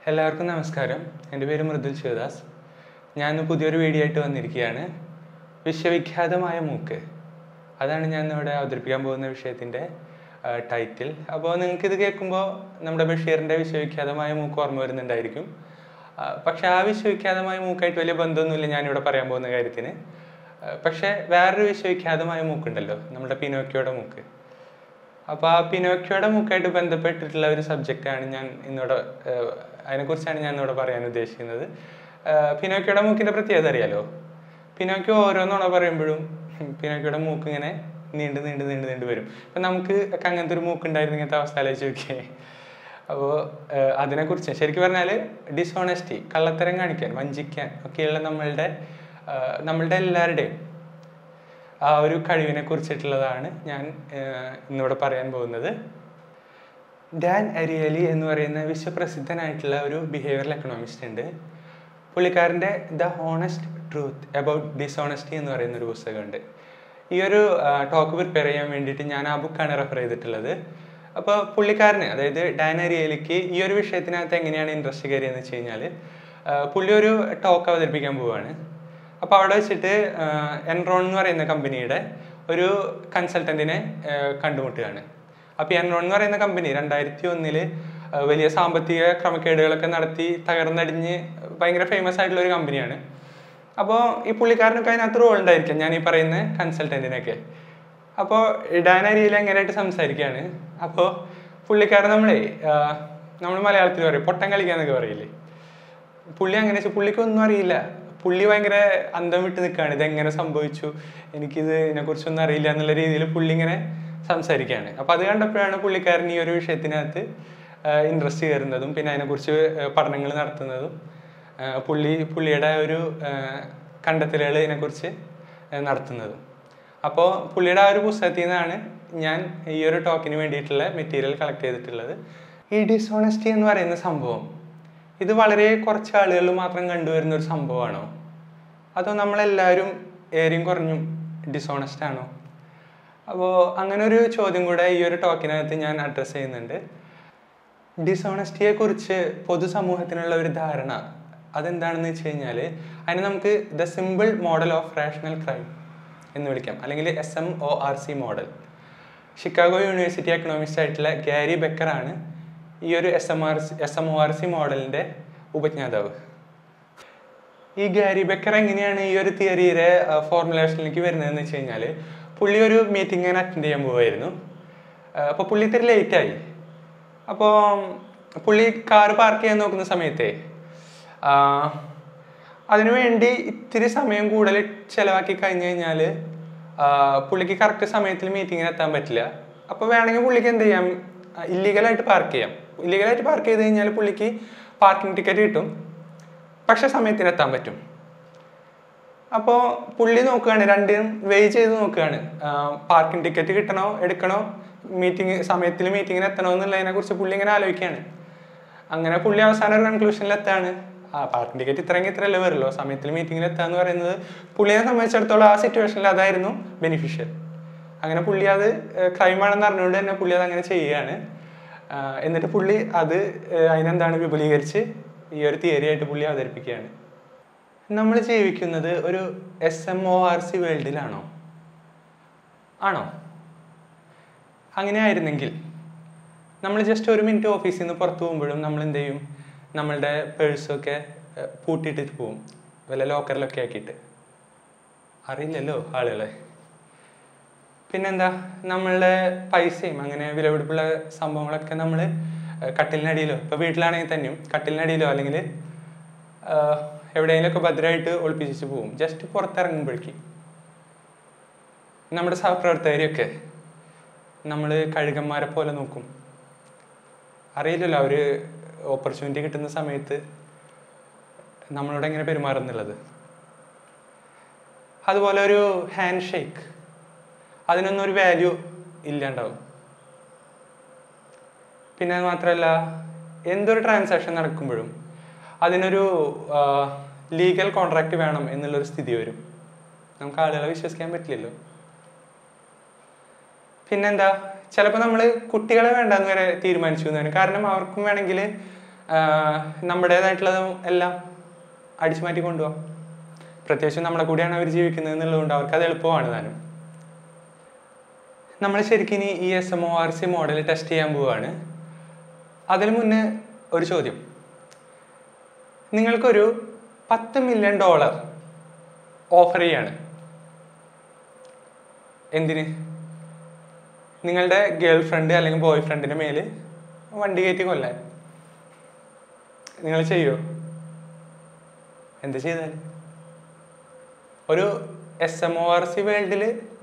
എല്ലാവർക്കും നമസ്കാരം എൻ്റെ പേര് മൃദുൽ ശിവദാസ് ഞാൻ ഇന്ന് പുതിയൊരു വീഡിയോ ആയിട്ട് വന്നിരിക്കുകയാണ് വിശ്വവിഖ്യാതമായ മൂക്ക് അതാണ് ഞാൻ ഇവിടെ അവതരിപ്പിക്കാൻ പോകുന്ന വിഷയത്തിൻ്റെ ടൈറ്റിൽ അപ്പോൾ നിങ്ങൾക്ക് ഇത് കേൾക്കുമ്പോൾ നമ്മുടെ ബഷീറിൻ്റെ വിശ്വവിഖ്യാതമായ മൂക്ക് ഓർമ്മ വരുന്നുണ്ടായിരിക്കും ആ, പക്ഷേ ആ വിശ്വവിഖ്യാതമായ മൂക്കായിട്ട് വലിയ ബന്ധമൊന്നുമില്ല ഞാനിവിടെ പറയാൻ പോകുന്ന കാര്യത്തിന് ആ, പക്ഷേ വേറൊരു വിശ്വവിഖ്യാതമായ മൂക്കുണ്ടല്ലോ നമ്മുടെ പിനോക്കിയോയുടെ മൂക്ക് അപ്പോൾ ആ പിനോക്കിയോയുടെ മൂക്കായിട്ട് ബന്ധപ്പെട്ടിട്ടുള്ള ഒരു സബ്ജക്റ്റാണ് ഞാൻ ഇന്നിവിടെ ഏഹ്, അതിനെക്കുറിച്ചാണ് ഞാൻ ഇന്നിവിടെ പറയാൻ ഉദ്ദേശിക്കുന്നത് ഏഹ്, പിനോക്കിയോയുടെ മൂക്കിൻ്റെ പ്രത്യേകത അറിയാലോ പിനോക്കിയോ ഓരോന്നോണ പറയുമ്പോഴും പിനോക്കിയോയുടെ മൂക്ക് ഇങ്ങനെ നീണ്ട് നീണ്ട് നീണ്ട് നീണ്ട് വരും അപ്പം നമുക്ക് ഒക്കെ അങ്ങനത്തെ ഒരു മൂക്ക് ഉണ്ടായിരുന്ന ഇങ്ങനത്തെ അവസ്ഥ ആലോചിച്ച് നോക്കിയേ അപ്പോൾ അതിനെക്കുറിച്ച് ശരിക്കും പറഞ്ഞാൽ ഡിസോണസ്റ്റി കള്ളത്തരം കാണിക്കാൻ വഞ്ചിക്കാൻ ഒക്കെയുള്ള നമ്മളുടെ ഏഹ്, നമ്മളുടെ എല്ലാവരുടെയും ആ ഒരു കഴിവിനെ കുറിച്ചിട്ടുള്ളതാണ് ഞാൻ ഏഹ്, ഇന്നിവിടെ പറയാൻ പോകുന്നത് ഡാൻ അരിയലി എന്ന് പറയുന്ന വിശ്വപ്രസിദ്ധനായിട്ടുള്ള ഒരു ബിഹേവിയറൽ എക്കണോമിസ്റ്റ് ഉണ്ട് പുള്ളിക്കാരൻ്റെ the honest truth about dishonesty എന്ന് പറയുന്ന ഒരു പുസ്തകമുണ്ട് ഈ ഒരു ടോക്ക് പ്രിപ്പയർ ചെയ്യാൻ വേണ്ടിയിട്ട് ഞാൻ ആ ബുക്കാണ് റെഫർ ചെയ്തിട്ടുള്ളത് അപ്പോൾ പുള്ളിക്കാരന് അതായത് ഡാൻ അരിയലിക്ക് ഈ ഒരു വിഷയത്തിനകത്ത് എങ്ങനെയാണ് ഇൻട്രസ്റ്റ് കയറിയെന്ന് വെച്ച് കഴിഞ്ഞാൽ പുള്ളി ഒരു ടോക്ക് അവതരിപ്പിക്കാൻ പോവുകയാണ് അപ്പോൾ അവിടെ വെച്ചിട്ട് എൻറോൺ എന്ന് പറയുന്ന കമ്പനിയുടെ ഒരു കൺസൾട്ടൻറ്റിനെ കണ്ടുമുട്ടുകയാണ് അപ്പോൾ എൻറോൺ എന്ന് പറയുന്ന കമ്പനി രണ്ടായിരത്തി ഒന്നില് വലിയ സാമ്പത്തിക ക്രമക്കേടുകളൊക്കെ നടത്തി തകർന്നടിഞ്ഞ് ഭയങ്കര ഫേമസ് ആയിട്ടുള്ള ഒരു കമ്പനിയാണ് അപ്പോൾ ഈ പുള്ളിക്കാരനൊക്കെ അതിനകത്ത് റോൾ ഉണ്ടായിരിക്കാം ഞാൻ ഈ പറയുന്ന കൺസൾട്ടൻറ്റിനൊക്കെ അപ്പോൾ ഇടാനരിയിൽ എങ്ങനെയായിട്ട് സംസാരിക്കുകയാണ് അപ്പോൾ പുള്ളിക്കാരൻ നമ്മളെ നമ്മൾ മലയാളത്തിൽ പറയും പൊട്ടം കളിക്കാന്നൊക്കെ പറയില്ലേ പുള്ളി അങ്ങനെ വെച്ചാൽ പുള്ളിക്ക് ഒന്നും അറിയില്ല പുള്ളി ഭയങ്കര അന്തം വിട്ട് നിൽക്കുകയാണ് ഇതെങ്ങനെ സംഭവിച്ചു എനിക്കിത് ഇതിനെക്കുറിച്ചൊന്നും അറിയില്ല എന്നുള്ള രീതിയിൽ പുള്ളി ഇങ്ങനെ സംസാരിക്കുകയാണ് അപ്പോൾ അത് കണ്ടപ്പോഴാണ് പുള്ളിക്കാരൻ ഈ ഒരു വിഷയത്തിനകത്ത് ഇൻട്രസ്റ്റ് കയറുന്നതും പിന്നെ അതിനെക്കുറിച്ച് പഠനങ്ങൾ നടത്തുന്നതും ആ, പുള്ളി പുള്ളിയുടെ ഒരു കണ്ടെത്തലുകൾ ഇതിനെക്കുറിച്ച് ആ, നടത്തുന്നതും അപ്പോൾ പുള്ളിയുടെ ആ ഒരു പുസ്തകത്തിൽ നിന്നാണ് ഞാൻ ഈ ഒരു ടോക്കിന് വേണ്ടിയിട്ടുള്ള മെറ്റീരിയൽ കളക്ട് ചെയ്തിട്ടുള്ളത് ഈ ഡിസോണസ്റ്റി എന്ന് പറയുന്ന സംഭവം ഇത് വളരെ കുറച്ച് ആളുകളിൽ മാത്രം കണ്ടുവരുന്ന ഒരു സംഭവമാണോ അതോ നമ്മളെല്ലാവരും ഏറിയും കുറഞ്ഞും ഡിസോണസ്റ്റ് ആണോ അപ്പോൾ അങ്ങനെ ഒരു ചോദ്യം കൂടെ ഈ ഒരു ടോക്കിനകത്ത് ഞാൻ അഡ്രസ്സ് ചെയ്യുന്നുണ്ട് ഡിസോണസ്റ്റിയെ കുറിച്ച് പൊതുസമൂഹത്തിനുള്ള ഒരു ധാരണ അതെന്താണെന്ന് വെച്ച് കഴിഞ്ഞാൽ അതിനെ നമുക്ക് the simple model of rational crime എന്ന് വിളിക്കാം അല്ലെങ്കിൽ S M O R C model Chicago university economist ആയിട്ടുള്ള ഗാരി ബെക്കറാണ് ഈ ഒരു S M R C S M O R C മോഡലിൻ്റെ ഉപജ്ഞാതാവ് ഈ ഗാരി ബെക്കർ എങ്ങനെയാണ് ഈ ഒരു തിയറിയുടെ ഫോർമുലേഷനിലേക്ക് വരുന്നതെന്ന് വെച്ച് കഴിഞ്ഞാൽ പുള്ളി ഒരു മീറ്റിംഗിന് അറ്റൻഡ് ചെയ്യാൻ പോവായിരുന്നു അപ്പോൾ പുള്ളി ഇത്തിരി ലേറ്റായി അപ്പോൾ പുള്ളി കാർ പാർക്ക് ചെയ്യാൻ നോക്കുന്ന സമയത്തെ അതിനു വേണ്ടി ഇത്തിരി സമയം കൂടുതൽ ചിലവാക്കി കഴിഞ്ഞ് കഴിഞ്ഞാൽ പുള്ളിക്ക് കറക്റ്റ് സമയത്തിൽ മീറ്റിങ്ങിന് എത്താൻ പറ്റില്ല അപ്പോൾ വേണമെങ്കിൽ പുള്ളിക്ക് എന്ത് ചെയ്യാം ഇല്ലീഗലായിട്ട് പാർക്ക് ചെയ്യാം ഇല്ലീഗലായിട്ട് പാർക്ക് ചെയ്ത് കഴിഞ്ഞാൽ പുള്ളിക്ക് പാർക്കിംഗ് ടിക്കറ്റ് കിട്ടും പക്ഷെ സമയത്തിന് എത്താൻ പറ്റും അപ്പോൾ പുള്ളി നോക്കുകയാണ് രണ്ടും വെയ് ചെയ്ത് നോക്കുകയാണ് പാർക്കിംഗ് ടിക്കറ്റ് കിട്ടണോ എടുക്കണോ മീറ്റിംഗ് സമയത്തിൽ മീറ്റിങ്ങിന് എത്തണോ എന്നുള്ളതിനെ കുറിച്ച് പുള്ളി ഇങ്ങനെ ആലോചിക്കുകയാണ് അങ്ങനെ പുള്ളി അവസാനം ഒരു കൺക്ലൂഷനിൽ എത്താണ് ആ പാർക്കിംഗ് ടിക്കറ്റ് ഇത്രയെങ്കിൽ ഇത്രയല്ലേ വരുള്ളൂ സമയത്തിൽ മീറ്റിങ്ങിൽ എത്താന്ന് പറയുന്നത് പുള്ളിയെ സംബന്ധിച്ചിടത്തോളം ആ സിറ്റുവേഷനിൽ അതായിരുന്നു ബെനിഫിഷ്യൽ അങ്ങനെ പുള്ളി അത് ക്രൈം ആണെന്ന് അറിഞ്ഞുകൊണ്ട് തന്നെ പുള്ളി അത് അങ്ങനെ ചെയ്യുകയാണ് ആ, എന്നിട്ട് പുള്ളി അത് ഏഹ്, അതിനെന്താണ് വിപുലീകരിച്ച് ഈ ഒരു തിയറി ആയിട്ട് പുള്ളി അവതരിപ്പിക്കുകയാണ് നമ്മൾ ജീവിക്കുന്നത് ഒരു S M O R C വേൾഡിലാണോ ആണോ അങ്ങനെ ആയിരുന്നെങ്കിൽ നമ്മൾ ജസ്റ്റ് ഒരു മിനിറ്റ് ഓഫീസിൽ നിന്ന് പുറത്തു പോകുമ്പോഴും നമ്മൾ എന്ത് ചെയ്യും നമ്മളുടെ പേഴ്സൊക്കെ ഏഹ്, പൂട്ടിയിട്ടിട്ട് പോകും വല്ല ലോക്കറിലൊക്കെ ആക്കിയിട്ട് അറിയില്ലല്ലോ ആളുകളെ പിന്നെന്താ നമ്മളുടെ പൈസയും അങ്ങനെ വിലപിടിപ്പുള്ള സംഭവങ്ങളൊക്കെ നമ്മൾ കട്ടിലിനടിയിലോ ഇപ്പോൾ വീട്ടിലാണെങ്കിൽ തന്നെയും കട്ടിലിനടിയിലോ അല്ലെങ്കിൽ എവിടെയെങ്കിലുമൊക്കെ ഭദ്രമായിട്ട് ഒളിപ്പിച്ചു പോകും ജസ്റ്റ് പുറത്തിറങ്ങുമ്പോഴേക്ക് നമ്മുടെ സഹപ്രവർത്തകരെയൊക്കെ നമ്മൾ കഴുകന്മാരെ പോലെ നോക്കും അറിയില്ലല്ലോ അവർ ഓപ്പർച്യൂണിറ്റി കിട്ടുന്ന സമയത്ത് നമ്മളോട് എങ്ങനെ പെരുമാറുന്നുള്ളത് അതുപോലെ ഒരു ഹാൻഡ് ഷേക്ക് അതിനൊന്നും ഒരു വാല്യൂ ഇല്ലാണ്ടാവും പിന്നെ അത് മാത്രമല്ല എന്തൊരു ട്രാൻസാക്ഷൻ നടക്കുമ്പോഴും അതിനൊരു ലീഗൽ കോൺട്രാക്റ്റ് വേണം എന്നുള്ളൊരു സ്ഥിതി വരും നമുക്ക് ആളുകളെ വിശ്വസിക്കാൻ പറ്റില്ലല്ലോ പിന്നെന്താ ചിലപ്പോൾ നമ്മൾ കുട്ടികളെ വേണ്ടെന്ന് വരെ തീരുമാനിച്ചു എന്ന് വരും കാരണം അവർക്കും വേണമെങ്കിൽ നമ്മുടേതായിട്ടുള്ളതും എല്ലാം അടിച്ചു മാറ്റി കൊണ്ടുപോകാം പ്രത്യേകിച്ചും നമ്മളെ കൂടെയാണ് അവർ ജീവിക്കുന്നത് എന്നുള്ളതുകൊണ്ട് അവർക്ക് അത് എളുപ്പമാണ് താനും നമ്മൾ ശരിക്കും ഇനി ഈ S M O R C model test ചെയ്യാൻ പോവുകയാണ് അതിനു മുന്നേ ഒരു ചോദ്യം നിങ്ങൾക്കൊരു പത്ത് മില്യൺ ഡോളർ ഓഫർ ചെയ്യാണ് എന്തിന് നിങ്ങളുടെ ഗേൾ ഫ്രണ്ട് അല്ലെങ്കിൽ ബോയ് ഫ്രണ്ടിന്റെ മേല് വണ്ടി കയറ്റി കൊല്ലാൻ നിങ്ങൾ ചെയ്യോ എന്ത് ചെയ്താൽ ഒരു S M O R C വേൾഡിൽ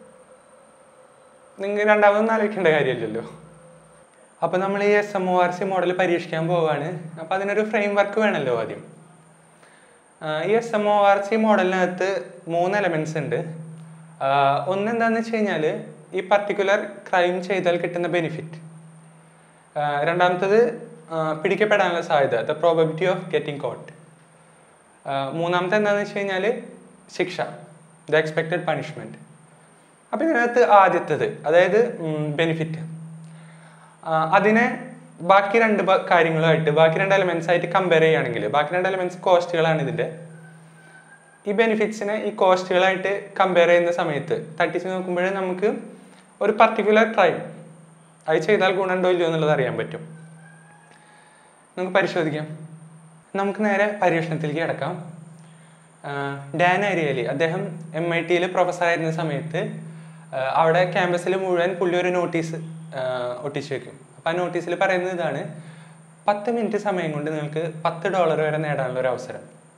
നിങ്ങൾ രണ്ടാമതൊന്നും ആലോചിക്കേണ്ട കാര്യമില്ലല്ലോ അപ്പോൾ നമ്മൾ ഈ S M O R C model പരീക്ഷിക്കാൻ പോവാണ് അപ്പോൾ അതിനൊരു ഫ്രെയിം വർക്ക് വേണമല്ലോ ആദ്യം ആ, ഈ S M O R C മോഡലിനകത്ത് മൂന്ന് എലമെന്റ്സ് ഉണ്ട് ആ, ഒന്ന് എന്താണെന്ന് വെച്ച് കഴിഞ്ഞാൽ ഈ പർട്ടിക്കുലർ ക്രൈം ചെയ്താൽ കിട്ടുന്ന ബെനിഫിറ്റ് രണ്ടാമത്തത് ആ, പിടിക്കപ്പെടാനുള്ള സാധ്യത the probability of getting caught മൂന്നാമത്തെ എന്താണെന്ന് വെച്ച് കഴിഞ്ഞാൽ ശിക്ഷ ദ എക്സ്പെക്റ്റഡ് പണിഷ്മെൻറ്റ് അപ്പോൾ ഇതിനകത്ത് ആദ്യത്തത് അതായത് ബെനിഫിറ്റ് അതിനെ ബാക്കി രണ്ട് ബ- കാര്യങ്ങളുമായിട്ട് ബാക്കി രണ്ട് എലമെന്റ്സ് ആയിട്ട് കമ്പയർ ചെയ്യുകയാണെങ്കിൽ ബാക്കി രണ്ട് എലമെന്റ്സ് കോസ്റ്റുകളാണ് ഇതിൻ്റെ ഈ ബെനിഫിറ്റ്സിനെ ഈ കോസ്റ്റുകളായിട്ട് കമ്പയർ ചെയ്യുന്ന സമയത്ത് തട്ടിച്ച് നോക്കുമ്പോൾ നമുക്ക് ഒരു പർട്ടിക്കുലർ ക്രൈം അത് ചെയ്താൽ ഗുണമുണ്ടോ ഇല്ലയോ എന്നുള്ളത് അറിയാൻ പറ്റും നമുക്ക് പരിശോധിക്കാം നമുക്ക് നേരെ പരീക്ഷണത്തിലേക്ക് കിടക്കാം ഡാൻ അരിയലി അദ്ദേഹം എം ഐ ടിയിൽ പ്രൊഫസറായിരുന്ന സമയത്ത് ആ, അവിടെ ക്യാമ്പസിൽ മുഴുവൻ പുള്ളി ഒരു നോട്ടീസ് ഒട്ടിച്ചു വെക്കും അപ്പം ആ നോട്ടീസിൽ പറയുന്നത് ഇതാണ് പത്ത് മിനിറ്റ് സമയം കൊണ്ട് നിങ്ങൾക്ക് പത്ത് ഡോളർ വരെ നേടാനുള്ള ഒരു അവസരം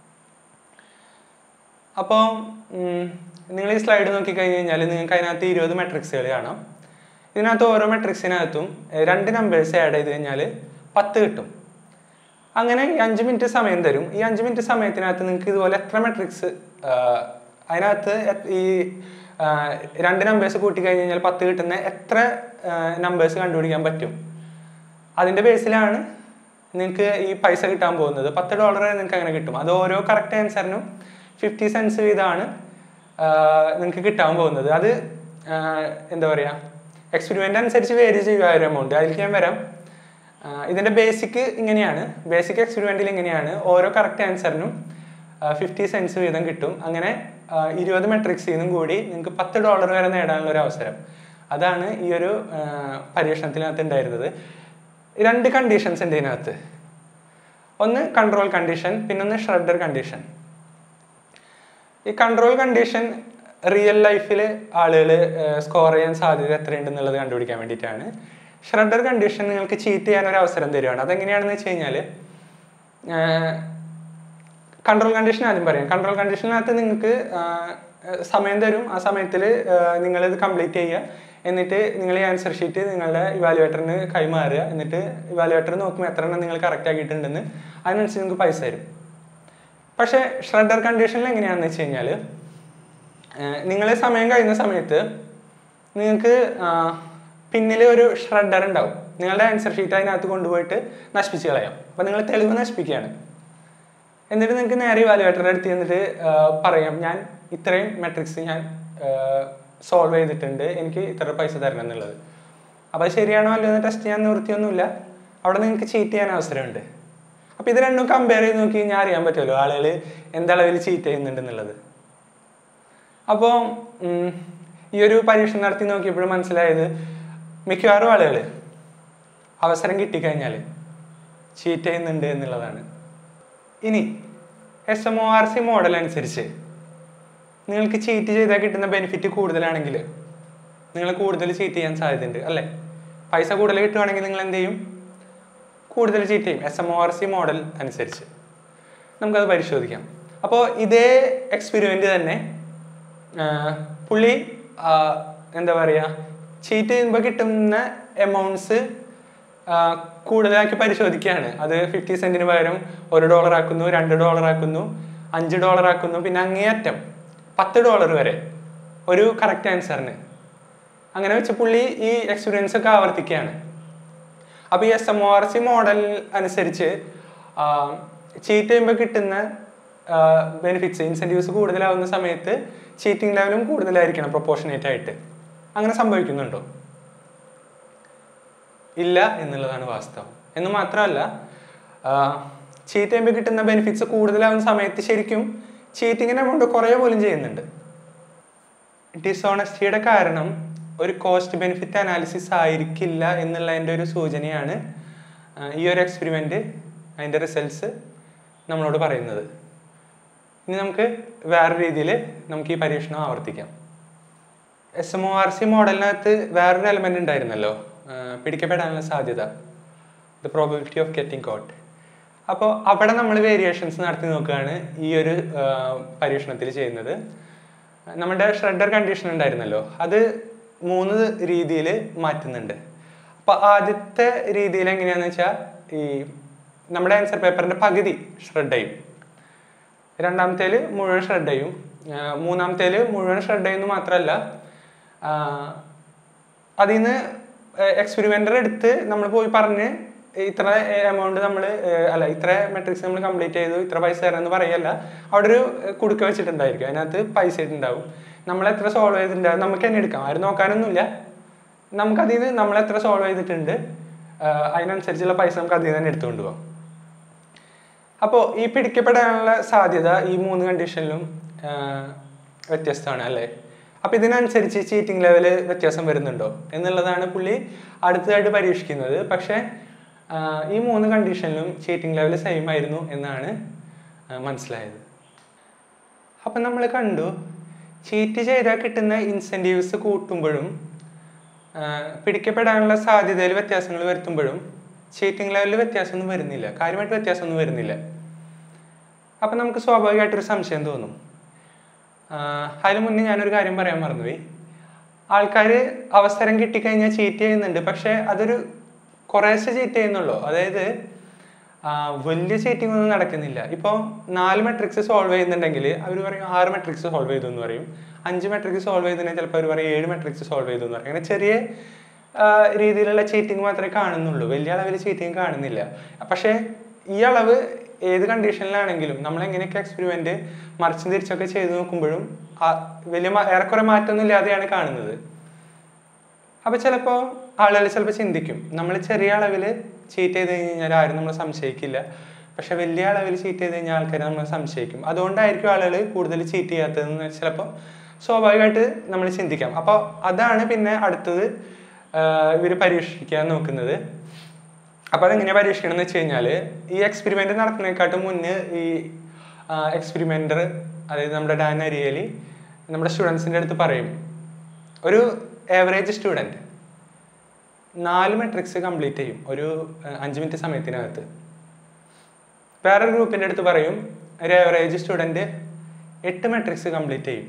അപ്പോൾ നിങ്ങൾ ഈ സ്ലൈഡ് നോക്കിക്കഴിഞ്ഞ് കഴിഞ്ഞാൽ നിങ്ങൾക്ക് അതിനകത്ത് ഇരുപത് മെട്രിക്സുകൾ കാണാം ഇതിനകത്ത് ഓരോ മെട്രിക്സിനകത്തും ഏർ, രണ്ട് നമ്പേഴ്സ് ആഡ് ചെയ്ത് കഴിഞ്ഞാൽ പത്ത് കിട്ടും അങ്ങനെ ഈ അഞ്ച് മിനിറ്റ് സമയം തരും ഈ അഞ്ച് മിനിറ്റ് സമയത്തിനകത്ത് നിങ്ങൾക്ക് ഇതുപോലെ എത്ര മെട്രിക്സ് അതിനകത്ത് എ- ഈ ആ, രണ്ട് നമ്പേഴ്സ് കൂട്ടി കഴിഞ്ഞ് കഴിഞ്ഞാൽ പത്ത് കിട്ടുന്ന എത്ര നമ്പേഴ്സ് കണ്ടുപിടിക്കാൻ പറ്റും അതിൻ്റെ ബേസിലാണ് നിങ്ങൾക്ക് ഈ പൈസ കിട്ടാൻ പോകുന്നത് പത്ത് ഡോളർ നിങ്ങൾക്ക് അങ്ങനെ കിട്ടും അത് ഓരോ കറക്റ്റ് ആൻസറിനും ഫിഫ്റ്റി സെൻസ് വീതമാണ് നിങ്ങൾക്ക് കിട്ടാൻ പോകുന്നത് അത് ആ, എന്താ പറയുക എക്സ്പെരിമെൻ്റ് അനുസരിച്ച് വേരി ചെയ്യുക ഒരു എമൗണ്ട് അതിലേക്ക് ഞാൻ വരാം ആ, ഇതിന്റെ ബേസിക് ഇങ്ങനെയാണ് ബേസിക് എക്സ്പെരിമെന്റിൽ ഇങ്ങനെയാണ് ഓരോ കറക്റ്റ് ആൻസറിനും ഫിഫ്റ്റി സെൻസ് വീതം കിട്ടും അങ്ങനെ ആ, ഇരുപത് മെട്രിക്സിൽ നിന്നും കൂടി നിങ്ങൾക്ക് പത്ത് ഡോളർ വരെ നേടാനുള്ള ഒരു അവസരം അതാണ് ഈ ഒരു ആ, പരീക്ഷണത്തിനകത്ത് ഉണ്ടായിരുന്നത് രണ്ട് കണ്ടീഷൻസ് ഉണ്ട് ഇതിനകത്ത് ഒന്ന് കൺട്രോൾ കണ്ടീഷൻ പിന്നൊന്ന് ഷ്രെഡർ കണ്ടീഷൻ ഈ കൺട്രോൾ കണ്ടീഷൻ റിയൽ ലൈഫിൽ ആളുകൾ സ്കോർ ചെയ്യാൻ സാധ്യത എത്രയുണ്ടെന്നുള്ളത് കണ്ടുപിടിക്കാൻ വേണ്ടിയിട്ടാണ് ഷ്രെഡർ കണ്ടീഷൻ നിങ്ങൾക്ക് ചീറ്റ് ചെയ്യാൻ ഒരു അവസരം തരുവാണ് അതെങ്ങനെയാണെന്ന് വെച്ച് കഴിഞ്ഞാൽ കൺട്രോൾ കണ്ടീഷൻ ആദ്യം പറയാം കൺട്രോൾ കണ്ടീഷനകത്ത് നിങ്ങൾക്ക് സമയം തരും ആ സമയത്തിൽ നിങ്ങളിത് കംപ്ലീറ്റ് ചെയ്യുക എന്നിട്ട് നിങ്ങൾ ഈ ആൻസർ ഷീറ്റ് നിങ്ങളുടെ ഇവാലുവേറ്ററിന് കൈമാറുക എന്നിട്ട് ഇവാലുവേറ്റർ നോക്കുമ്പോൾ എത്ര എണ്ണം നിങ്ങൾ കറക്റ്റ് ആക്കിയിട്ടുണ്ടെന്ന് അതിനനുസരിച്ച് നിങ്ങൾക്ക് പൈസ തരും പക്ഷേ ഷ്രെഡർ കണ്ടീഷനിൽ എങ്ങനെയാണെന്ന് വെച്ച് കഴിഞ്ഞാൽ നിങ്ങൾ സമയം കഴിയുന്ന സമയത്ത് നിങ്ങൾക്ക് പിന്നിൽ ഒരു ഷ്രെഡർ ഉണ്ടാവും നിങ്ങളുടെ ആൻസർ ഷീറ്റ് അതിനകത്ത് കൊണ്ടുപോയിട്ട് നശിപ്പിച്ച് കളയാം അപ്പം നിങ്ങൾ തെളിവ് നശിപ്പിക്കുകയാണ് എന്നിട്ട് നിങ്ങൾക്ക് നേരെ വാലുവേറ്ററുടെ അടുത്ത് ചെന്നിട്ട് ആ, പറയാം ഞാൻ ഇത്രയും മെട്രിക്സ് ഞാൻ സോൾവ് ചെയ്തിട്ടുണ്ട് എനിക്ക് ഇത്ര പൈസ തരണം എന്നുള്ളത് അപ്പോൾ അത് ശരിയാണോ അല്ലയോ എന്ന് ടെസ്റ്റ് ചെയ്യാൻ നിവൃത്തിയൊന്നുമില്ല അവിടെ നിങ്ങൾക്ക് ചീറ്റ് ചെയ്യാൻ അവസരമുണ്ട് അപ്പോൾ ഇത് രണ്ടും കമ്പയർ ചെയ്ത് നോക്കി കഴിഞ്ഞാൽ അറിയാൻ പറ്റുമല്ലോ ആളുകൾ എന്തളവിൽ ചീറ്റ് ചെയ്യുന്നുണ്ടെന്നുള്ളത് അപ്പോൾ ഈ ഒരു പരീക്ഷണം നടത്തി നോക്കിയപ്പോഴും മനസ്സിലായത് മിക്കവാറും ആളുകൾ അവസരം കിട്ടിക്കഴിഞ്ഞാൽ ചീറ്റ് ചെയ്യുന്നുണ്ട് എന്നുള്ളതാണ് ഇനി S M O R C model അനുസരിച്ച് നിങ്ങൾക്ക് ചീറ്റ് ചെയ്താൽ കിട്ടുന്ന ബെനിഫിറ്റ് കൂടുതലാണെങ്കിൽ നിങ്ങൾ കൂടുതൽ ചീറ്റ് ചെയ്യാൻ സാധ്യതയുണ്ട് അല്ലേ പൈസ കൂടുതൽ കിട്ടുവാണെങ്കിൽ നിങ്ങൾ എന്ത് ചെയ്യും കൂടുതൽ ചീറ്റ് ചെയ്യും S M O R C model അനുസരിച്ച് നമുക്കത് പരിശോധിക്കാം അപ്പോൾ ഇതേ എക്സ്പെരിമെൻ്റ് തന്നെ ആ, പുള്ളി ആ, എന്താ പറയുക ചീറ്റ് ചെയ്യുമ്പോൾ കിട്ടുന്ന എമൗണ്ട്സ് കൂടുതലാക്കി പരിശോധിക്കുകയാണ് അത് ഫിഫ്റ്റി സെന്റിന് പകരം ഒരു ഡോളർ ആക്കുന്നു രണ്ട് ഡോളർ ആക്കുന്നു അഞ്ച് ഡോളർ ആക്കുന്നു പിന്നെ അങ്ങേയറ്റം പത്ത് ഡോളർ വരെ ഒരു കറക്റ്റ് ആൻസറിന് അങ്ങനെ വെച്ച് പുള്ളി ഈ എക്സ്പീരിയൻസ് ഒക്കെ ആവർത്തിക്കുകയാണ് അപ്പോൾ ഈ S M O R C model അനുസരിച്ച് ചീറ്റ് ചെയ്യുമ്പോൾ കിട്ടുന്ന ബെനിഫിറ്റ്സ് ഇൻസെൻറ്റീവ്സ് കൂടുതലാവുന്ന സമയത്ത് ചീറ്റിംഗ് ലെവലും കൂടുതലായിരിക്കണം പ്രൊപ്പോർഷനേറ്റ് ആയിട്ട് അങ്ങനെ സംഭവിക്കുന്നുണ്ടോ ഇല്ല എന്നുള്ളതാണ് വാസ്തവം എന്ന് മാത്രമല്ല ചീറ്റ് ചെയ്യുമ്പോൾ കിട്ടുന്ന ബെനിഫിറ്റ്സ് കൂടുതലാവുന്ന സമയത്ത് ശരിക്കും ചീറ്റിങ്ങിനെ കൊണ്ട് കുറേ പോലും ചെയ്യുന്നുണ്ട് ഡിസോണസ്റ്റിയുടെ കാരണം ഒരു കോസ്റ്റ് ബെനിഫിറ്റ് അനാലിസിസ് ആയിരിക്കില്ല എന്നുള്ളതിൻ്റെ ഒരു സൂചനയാണ് ആ, ഈ ഒരു എക്സ്പെരിമെൻ്റ് അതിൻ്റെ റിസൾട്ട്സ് നമ്മളോട് പറയുന്നത് ഇനി നമുക്ക് വേറെ രീതിയിൽ നമുക്ക് ഈ പരീക്ഷണം ആവർത്തിക്കാം S M O R C മോഡലിനകത്ത് വേറൊരു എലമെന്റ് ഉണ്ടായിരുന്നല്ലോ ആ, പിടിക്കപ്പെടാനുള്ള സാധ്യത the probability of getting caught അപ്പോൾ അവിടെ നമ്മൾ വേരിയേഷൻസ് നടത്തി നോക്കുകയാണ് ഈ ഒരു ആ, പരീക്ഷണത്തിൽ ചെയ്യുന്നത് നമ്മുടെ ഷ്രെഡർ കണ്ടീഷൻ ഉണ്ടായിരുന്നല്ലോ അത് മൂന്ന് രീതിയിൽ മാറ്റുന്നുണ്ട് അപ്പോൾ ആദ്യത്തെ രീതിയിൽ എങ്ങനെയാണെന്ന് വെച്ചാൽ ഈ നമ്മുടെ ആൻസർ പേപ്പറിൻ്റെ പകുതി ഷ്രെഡ് ചെയ്യും രണ്ടാമത്തേൽ മുഴുവൻ ഷ്രെഡ് ചെയ്യും ആ, മൂന്നാമത്തേൽ മുഴുവൻ ഷ്രെഡ് ചെയ്യുന്നു മാത്രമല്ല അതിൽ നിന്ന് എക്സ്പെരിമെൻ്റർ എടുത്ത് നമ്മൾ പോയി പറഞ്ഞ് ഇത്ര എമൗണ്ട് നമ്മൾ അല്ല ഇത്ര മെട്രിക്സ് നമ്മൾ കംപ്ലീറ്റ് ചെയ്തു ഇത്ര പൈസ തരാമെന്ന് പറയല്ല അവിടെ ഒരു ഏർ, കുടുക്ക വെച്ചിട്ടുണ്ടായിരിക്കും അതിനകത്ത് പൈസ ഇട്ടുണ്ടാവും നമ്മൾ എത്ര സോൾവ് ചെയ്തിട്ടുണ്ടാവും നമുക്ക് തന്നെ എടുക്കാം ആരും നോക്കാനൊന്നുമില്ല നമുക്കതിൽ നിന്ന് നമ്മൾ എത്ര സോൾവ് ചെയ്തിട്ടുണ്ട് ആ, അതിനനുസരിച്ചുള്ള പൈസ നമുക്ക് അതിൽ നിന്ന് തന്നെ എടുത്തുകൊണ്ട് പോകാം അപ്പോൾ ഈ പിടിക്കപ്പെടാനുള്ള സാധ്യത ഈ മൂന്ന് കണ്ടീഷനിലും വ്യത്യസ്തമാണ് അല്ലേ അപ്പോൾ ഇതിനനുസരിച്ച് ചീറ്റിംഗ് ലെവൽ വ്യത്യാസം വരുന്നുണ്ടോ എന്നുള്ളതാണ് പുള്ളി അടുത്തതായിട്ട് പരീക്ഷിക്കുന്നത് പക്ഷേ ആ, ഈ മൂന്ന് കണ്ടീഷനിലും ചീറ്റിംഗ് ലെവൽ സെയിം ആയിരുന്നു എന്നാണ് ആ, മനസ്സിലായത് അപ്പം നമ്മൾ കണ്ടു ചീറ്റ് ചെയ്താൽ കിട്ടുന്ന ഇൻസെൻറ്റീവ്സ് കൂട്ടുമ്പോഴും ആ, പിടിക്കപ്പെടാനുള്ള സാധ്യതയിൽ വ്യത്യാസങ്ങൾ വരുത്തുമ്പോഴും ചീറ്റിംഗ് ലെവലിൽ വ്യത്യാസമൊന്നും വരുന്നില്ല കാര്യമായിട്ട് വ്യത്യാസമൊന്നും വരുന്നില്ല അപ്പം നമുക്ക് സ്വാഭാവികമായിട്ടൊരു സംശയം തോന്നും അതിന് മുന്നേ ഞാനൊരു കാര്യം പറയാൻ മറന്നുപോയി ആൾക്കാർ അവസരം കിട്ടിക്കഴിഞ്ഞാൽ ചീറ്റ് ചെയ്യുന്നുണ്ട് പക്ഷേ അതൊരു കുറേശ്ശെ ചീറ്റ് ചെയ്യുന്നുള്ളൂ അതായത് ആ, വലിയ ചീറ്റിംഗ് ഒന്നും നടക്കുന്നില്ല ഇപ്പോൾ നാല് മെട്രിക്സ് സോൾവ് ചെയ്യുന്നുണ്ടെങ്കിൽ അവർ പറയും ആറ് മെട്രിക്സ് സോൾവ് ചെയ്തു എന്ന് പറയും അഞ്ച് മെട്രിക്സ് സോൾവ് ചെയ്തിട്ടുണ്ടെങ്കിൽ ചിലപ്പോൾ അവർ പറയും ഏഴ് മെട്രിക്സ് സോൾവ് ചെയ്തു എന്ന് പറയും അങ്ങനെ ചെറിയ ആ, രീതിയിലുള്ള ചീറ്റിംഗ് മാത്രമേ കാണുന്നുള്ളൂ വലിയ അളവിൽ ചീറ്റിംഗ് കാണുന്നില്ല പക്ഷേ ഈ അളവ് ഏത് കണ്ടീഷനിലാണെങ്കിലും നമ്മൾ എങ്ങനെയൊക്കെ എക്സ്പെരിമെന്റ് മറിച്ചും തിരിച്ചൊക്കെ ചെയ്ത് നോക്കുമ്പോഴും ആ വലിയ മാ- ഏറെക്കുറെ മാറ്റമൊന്നും ഇല്ലാതെയാണ് കാണുന്നത് അപ്പൊ ചിലപ്പോ ആളുകൾ ചിലപ്പോൾ ചിന്തിക്കും നമ്മൾ ചെറിയ അളവിൽ ചീറ്റ് ചെയ്ത് കഴിഞ്ഞാൽ ആരും നമ്മൾ സംശയിക്കില്ല പക്ഷെ വലിയ അളവിൽ ചീറ്റ് ചെയ്ത് കഴിഞ്ഞാൽ ആൾക്കാർ നമ്മൾ സംശയിക്കും അതുകൊണ്ടായിരിക്കും ആളുകൾ കൂടുതൽ ചീറ്റ് ചെയ്യാത്തതെന്ന് ചിലപ്പോൾ സ്വാഭാവികമായിട്ട് നമ്മൾ ചിന്തിക്കാം അപ്പോൾ അതാണ് പിന്നെ അടുത്തത് ഇവർ പരീക്ഷിക്കാൻ നോക്കുന്നത് അപ്പോൾ അതെങ്ങനെയാണ് പരീക്ഷിക്കണം എന്ന് വെച്ച് കഴിഞ്ഞാൽ ഈ എക്സ്പെരിമെന്റ് നടത്തുന്നതിനെക്കാട്ടും മുന്നേ ഈ എക്സ്പെരിമെന്റർ അതായത് നമ്മുടെ ഡാൻ അരിയലി നമ്മുടെ സ്റ്റുഡൻസിൻ്റെ അടുത്ത് പറയും ഒരു ആവറേജ് സ്റ്റുഡൻറ്റ് നാല് മെട്രിക്സ് കംപ്ലീറ്റ് ചെയ്യും ഒരു ആ, അഞ്ച് മിനിറ്റ് സമയത്തിനകത്ത് വേറൊരു ഗ്രൂപ്പിൻ്റെ അടുത്ത് പറയും ഒരു ആവറേജ് സ്റ്റുഡൻറ്റ് എട്ട് മെട്രിക്സ് കംപ്ലീറ്റ് ചെയ്യും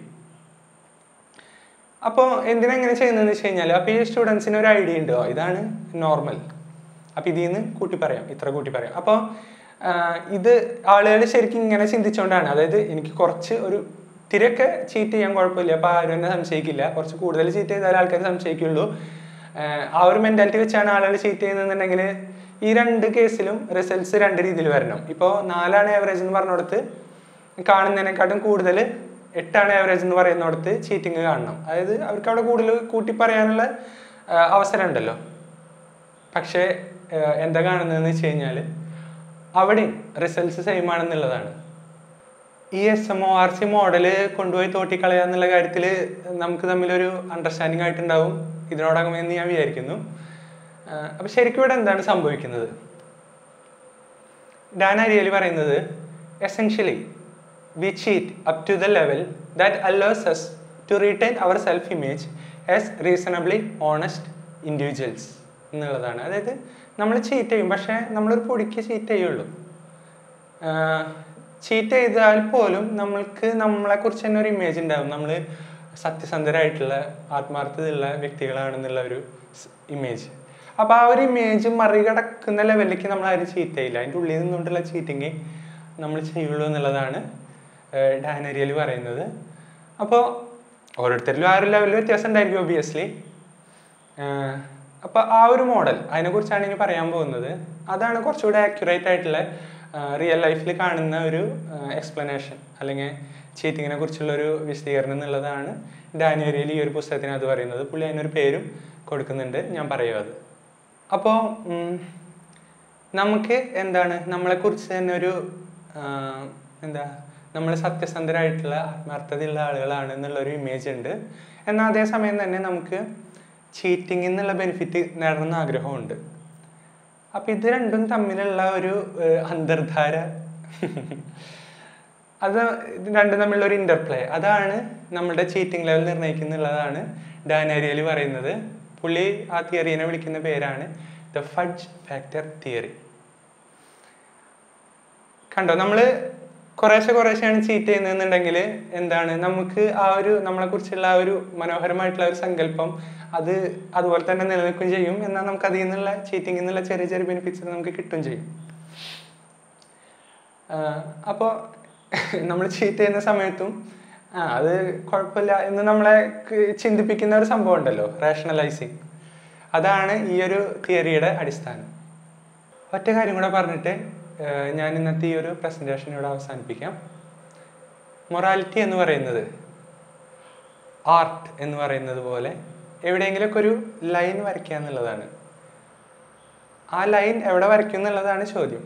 അപ്പോൾ എന്തിനാ ഇങ്ങനെ ചെയ്യുന്നതെന്ന് വെച്ച് കഴിഞ്ഞാൽ അപ്പോൾ ഈ സ്റ്റുഡൻസിന് ഒരു ഐഡിയ ഉണ്ട് ഓ, ഇതാണ് നോർമൽ അപ്പോൾ ഇതിൽ നിന്ന് കൂട്ടി പറയാം ഇത്ര കൂട്ടി പറയാം അപ്പോൾ ഇത് ആളുകൾ ശരിക്കും ഇങ്ങനെ ചിന്തിച്ചുകൊണ്ടാണ് അതായത് എനിക്ക് കുറച്ച് ഒരു ഇത്തിരിയൊക്കെ ചീറ്റ് ചെയ്യാൻ കുഴപ്പമില്ല അപ്പോൾ ആരും എന്നെ സംശയിക്കില്ല കുറച്ച് കൂടുതൽ ചീറ്റ് ചെയ്താൽ ആൾക്കാർ സംശയിക്കുള്ളൂ ആഹ് ആ ഒരു മെൻറ്റാലിറ്റി വെച്ചാണ് ആളുകൾ ചീറ്റ് ചെയ്യുന്നതെന്നുണ്ടെങ്കിൽ ഈ രണ്ട് കേസിലും റിസൾട്ട്സ് രണ്ട് രീതിയിൽ വരണം ഇപ്പോൾ നാലാണ് ആവറേജ് എന്ന് പറഞ്ഞിടത്ത് കാണുന്നതിനെക്കാട്ടും കൂടുതൽ എട്ടാണ് ആവറേജ് എന്ന് പറയുന്നിടത്ത് ചീറ്റിംഗ് കാണണം അതായത് അവർക്ക് അവിടെ കൂടുതൽ കൂട്ടി പറയാനുള്ള ആഹ് അവസരം ഉണ്ടല്ലോ പക്ഷേ ആഹ് എന്താ കാണുന്നതെന്ന് വെച്ച് കഴിഞ്ഞാൽ അവിടെയും റിസൾട്ട്സ് സെയിം ആണെന്നുള്ളതാണ് ഈ S M O R C model കൊണ്ടുപോയി തോട്ടിക്കളയുക എന്നുള്ള കാര്യത്തിൽ നമുക്ക് തമ്മിലൊരു അണ്ടർസ്റ്റാൻഡിങ് ആയിട്ടുണ്ടാവും ഇതിനോടകമെന്ന് ഞാൻ വിചാരിക്കുന്നു അപ്പം ശരിക്കും ഇവിടെ എന്താണ് സംഭവിക്കുന്നത് ഡാൻ അരിയലി പറയുന്നത് essentially we cheat up to the level that allows us to retain our self image as reasonably honest individuals എന്നുള്ളതാണ് അതായത് നമ്മൾ ചീറ്റ് ചെയ്യും പക്ഷേ നമ്മളൊരു പൊടിക്ക് ചീറ്റ് ചെയ്യുള്ളൂ ചീറ്റ് ചെയ്താൽ പോലും നമ്മൾക്ക് നമ്മളെക്കുറിച്ച് തന്നെ ഒരു ഇമേജ് ഉണ്ടാവും നമ്മൾ സത്യസന്ധരായിട്ടുള്ള ആത്മാർത്ഥതയുള്ള വ്യക്തികളാണെന്നുള്ള ഒരു ഇമേജ് അപ്പോൾ ആ ഒരു ഇമേജ് മറികടക്കുന്ന ലെവലിലേക്ക് നമ്മൾ ആരും ചീറ്റ് ചെയ്യില്ല അതിൻ്റെ ഉള്ളിൽ നിന്നുകൊണ്ടുള്ള ചീറ്റിങ് നമ്മൾ ചെയ്യുള്ളൂ എന്നുള്ളതാണ് ഡാനരിയൽ പറയുന്നത് അപ്പോൾ ഓരോരുത്തരിലും ആ ഒരു ലെവലിൽ വ്യത്യാസം ഉണ്ടായിരിക്കും ഒബിയസ്ലി അപ്പോൾ ആ ഒരു മോഡൽ അതിനെക്കുറിച്ചാണ് ഇനി പറയാൻ പോകുന്നത് അതാണ് കുറച്ചുകൂടെ ആക്യുറേറ്റ് ആയിട്ടുള്ള റിയൽ ലൈഫിൽ കാണുന്ന ഒരു എക്സ്പ്ലനേഷൻ അല്ലെങ്കിൽ ചീറ്റിങ്ങിനെ കുറിച്ചുള്ള ഒരു വിശദീകരണം എന്നുള്ളതാണ് ഡാനിയറിയൽ ഈ ഒരു പുസ്തകത്തിനകത്ത് പറയുന്നത് പുള്ളി അതിനൊരു പേരും കൊടുക്കുന്നുണ്ട് ഞാൻ പറയുക അത് അപ്പോൾ നമുക്ക് എന്താണ് നമ്മളെക്കുറിച്ച് തന്നെ ഒരു ആ, എന്താ നമ്മൾ സത്യസന്ധരായിട്ടുള്ള ആത്മാർത്ഥതയുള്ള ആളുകളാണ് എന്നുള്ളൊരു ഇമേജ് ഉണ്ട് എന്നാൽ അതേസമയം തന്നെ നമുക്ക് ചീറ്റിംഗ് എന്നുള്ള ബെനിഫിറ്റ് നേടണമെന്ന് ആഗ്രഹമുണ്ട് അപ്പം ഇത് രണ്ടും തമ്മിലുള്ള ഒരു ഏഹ്, അന്തർധാര അത് ഇത് രണ്ടും തമ്മിലുള്ള ഒരു ഇന്റർപ്ലേ അതാണ് നമ്മുടെ ചീറ്റിംഗ് ലെവൽ നിർണ്ണയിക്കുന്നുള്ളതാണ് ഡാനേരിയൽ പറയുന്നത് പുള്ളി ആ തിയറീനെ വിളിക്കുന്ന പേരാണ് ദ ഫഡ്ജ് ഫാക്ടർ തിയറി കണ്ടോ നമ്മൾ കുറേശ്ശെ കുറേശ്ശെയാണ് ചീറ്റ് ചെയ്യുന്നതെന്നുണ്ടെങ്കിൽ എന്താണ് നമുക്ക് ആ ഒരു നമ്മളെ കുറിച്ചുള്ള ആ ഒരു മനോഹരമായിട്ടുള്ള ഒരു സങ്കല്പം അത് അതുപോലെ തന്നെ നിലനിൽക്കുകയും ചെയ്യും എന്നാൽ നമുക്ക് അതിൽ നിന്നുള്ള ചീറ്റിംഗിൽ നിന്നുള്ള ചെറിയ ചെറിയ ബെനിഫിറ്റ്സ് നമുക്ക് കിട്ടുകയും ചെയ്യും അപ്പോൾ നമ്മൾ ചീറ്റ് ചെയ്യുന്ന സമയത്തും ആ അത് കുഴപ്പമില്ല എന്ന് നമ്മളെ ക- ചിന്തിപ്പിക്കുന്ന ഒരു സംഭവം ഉണ്ടല്ലോ റേഷണലൈസിങ് അതാണ് ഈ ഒരു തിയറിയുടെ അടിസ്ഥാനം ഒറ്റ കാര്യം കൂടെ പറഞ്ഞിട്ട് ഏഹ്, ഞാൻ ഇന്നത്തെ ഈ ഒരു പ്രസൻറ്റേഷൻ ഇവിടെ അവസാനിപ്പിക്കാം മൊറാലിറ്റി എന്ന് പറയുന്നത് ആർട്ട് എന്ന് പറയുന്നത് പോലെ എവിടെയെങ്കിലുമൊക്കെ ഒരു ലൈൻ വരയ്ക്കുക എന്നുള്ളതാണ് ആ ലൈൻ എവിടെ വരയ്ക്കും എന്നുള്ളതാണ് ചോദ്യം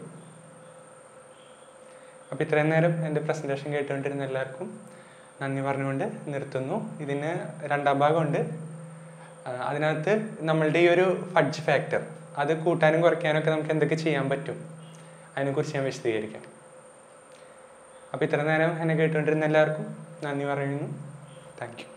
അപ്പോൾ ഇത്രയും നേരം എൻ്റെ പ്രസൻറ്റേഷൻ കേട്ടുകൊണ്ടിരുന്ന എല്ലാവർക്കും നന്ദി പറഞ്ഞുകൊണ്ട് നിർത്തുന്നു ഇതിന് രണ്ടാം ഭാഗമുണ്ട് ആ, അതിനകത്ത് നമ്മളുടെ ഈ ഒരു ഫഡ്ജ് ഫാക്ടർ അത് കൂട്ടാനും കുറയ്ക്കാനും ഒക്കെ നമുക്ക് എന്തൊക്കെ ചെയ്യാൻ പറ്റും അതിനെക്കുറിച്ച് ഞാൻ വിശദീകരിക്കാം അപ്പോൾ ഇത്ര നേരം എന്നെ കേട്ടുകൊണ്ടിരുന്ന എല്ലാവർക്കും നന്ദി പറയുന്നു താങ്ക് യു